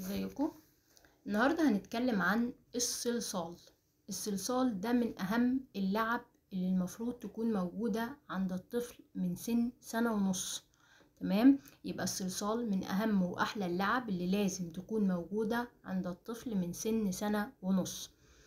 ازيكم النهارده هنتكلم عن الصلصال الصلصال ده من اهم اللعب اللي المفروض تكون موجودة عند الطفل من سن سنة ونص تمام يبقى الصلصال من اهم واحلى اللعب اللي لازم تكون موجودة عند الطفل من سن سنة ونص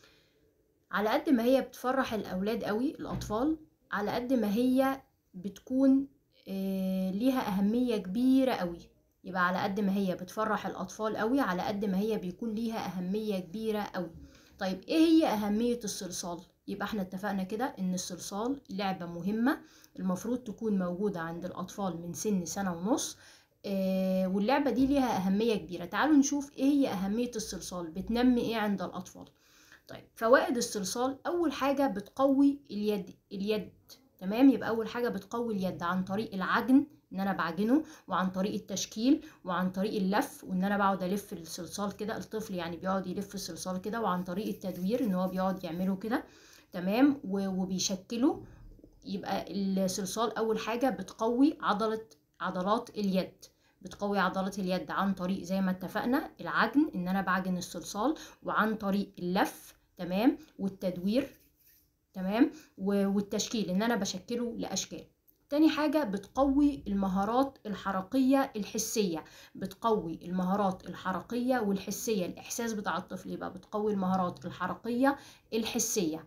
على قد ما هي بتفرح الاولاد قوي الاطفال على قد ما هي بتكون آه ليها اهمية كبيرة قوي يبقى على قد ما هي بتفرح الأطفال قوي على قد ما هي بيكون ليها أهمية كبيرة قوي طيب إيه هي أهمية الصلصال؟ يبقى احنا اتفقنا كده إن الصلصال لعبة مهمة المفروض تكون موجودة عند الأطفال من سن سنة ونص آه واللعبة دي ليها أهمية كبيرة تعالوا نشوف إيه هي أهمية الصلصال بتنمي إيه عند الأطفال طيب فوائد الصلصال أول حاجة بتقوي اليد اليد تمام يبقى أول حاجة بتقوي اليد عن طريق العجن ان انا بعجنه وعن طريق التشكيل وعن طريق اللف وان انا بقعد الف الصلصال كده الطفل يعني بيقعد يلف الصلصال كده وعن طريق التدوير ان هو بيقعد يعمله كده تمام وبيشكله يبقى الصلصال اول حاجه بتقوي عضله عضلات اليد بتقوي عضلات اليد عن طريق زي ما اتفقنا العجن ان انا بعجن الصلصال وعن طريق اللف تمام والتدوير تمام والتشكيل ان انا بشكله لاشكال تاني حاجة بتقوي المهارات الحركية الحسية بتقوي المهارات الحركية والحسية الإحساس بتاع الطفل يبقى بتقوي المهارات الحركية الحسية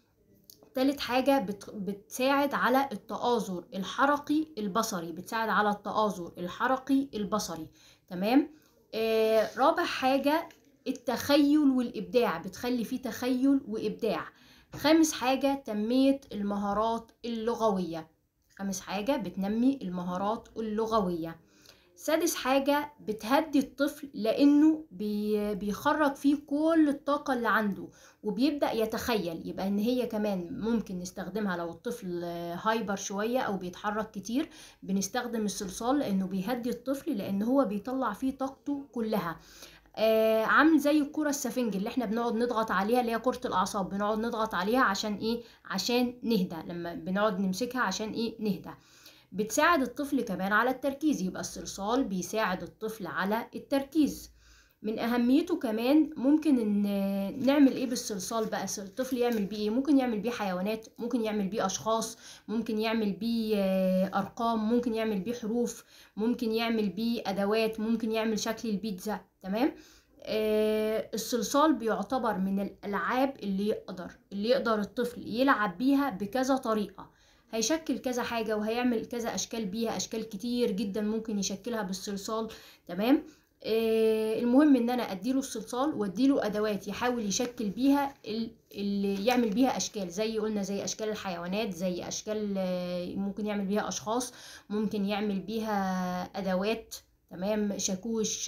تالت حاجة بت... بتساعد على التآزر الحركي البصري بتساعد على التآزر الحركي البصري تمام آه رابع حاجة التخيل والإبداع بتخلي فيه تخيل وإبداع خامس حاجة تنمية المهارات اللغوية خامس حاجة بتنمي المهارات اللغوية سادس حاجة بتهدي الطفل لأنه بي بيخرج فيه كل الطاقة اللي عنده وبيبدأ يتخيل يبقى إن هي كمان ممكن نستخدمها لو الطفل هايبر شوية أو بيتحرك كتير بنستخدم الصلصال لأنه بيهدي الطفل لأن هو بيطلع فيه طاقته كلها آه عامل زي الكرة السفنج اللي احنا بنقعد نضغط عليها اللي هي كرة الأعصاب بنقعد نضغط عليها عشان ايه عشان نهدى لما بنقعد نمسكها عشان ايه نهدى بتساعد الطفل كمان على التركيز يبقى الصلصال بيساعد الطفل على التركيز من اهميته كمان ممكن ان نعمل ايه بالصلصال بقى الطفل يعمل بيه ايه ممكن يعمل بيه حيوانات ممكن يعمل بيه اشخاص ممكن يعمل بيه ارقام ممكن يعمل بيه حروف ممكن يعمل بيه ادوات ممكن يعمل شكل البيتزا تمام آه الصلصال بيعتبر من الالعاب اللي يقدر اللي يقدر الطفل يلعب بيها بكذا طريقه هيشكل كذا حاجه وهيعمل كذا اشكال بيها اشكال كتير جدا ممكن يشكلها بالصلصال تمام آه المهم ان انا اديله الصلصال واديله ادوات يحاول يشكل بيها اللي يعمل بيها اشكال زي قلنا زي اشكال الحيوانات زي اشكال آه ممكن يعمل بيها اشخاص ممكن يعمل بيها ادوات تمام شاكوش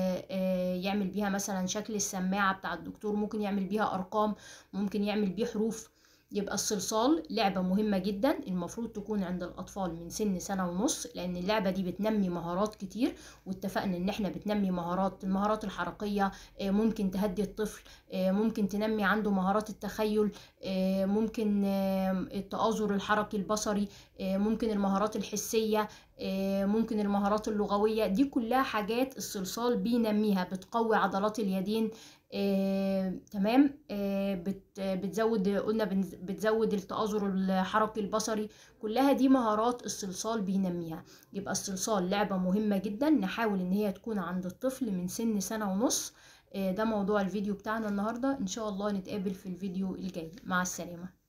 يعمل بيها مثلا شكل السماعة بتاع الدكتور ممكن يعمل بيها أرقام ممكن يعمل بيه حروف يبقى الصلصال لعبة مهمة جدا المفروض تكون عند الأطفال من سن سنة ونص لأن اللعبة دي بتنمي مهارات كتير واتفقنا إن احنا بتنمي مهارات المهارات الحركية ممكن تهدي الطفل ممكن تنمي عنده مهارات التخيل ممكن التآزر الحركي البصري ممكن المهارات الحسية ممكن المهارات اللغوية دي كلها حاجات الصلصال بينميها بتقوي عضلات اليدين آه، تمام آه، بت بتزود قلنا بتزود التآزر الحركي البصري كلها دي مهارات الصلصال بينميها يبقى الصلصال لعبة مهمة جدا نحاول ان هي تكون عند الطفل من سن سنة ونص آه، ده موضوع الفيديو بتاعنا النهاردة ان شاء الله نتقابل في الفيديو الجاي مع السلامة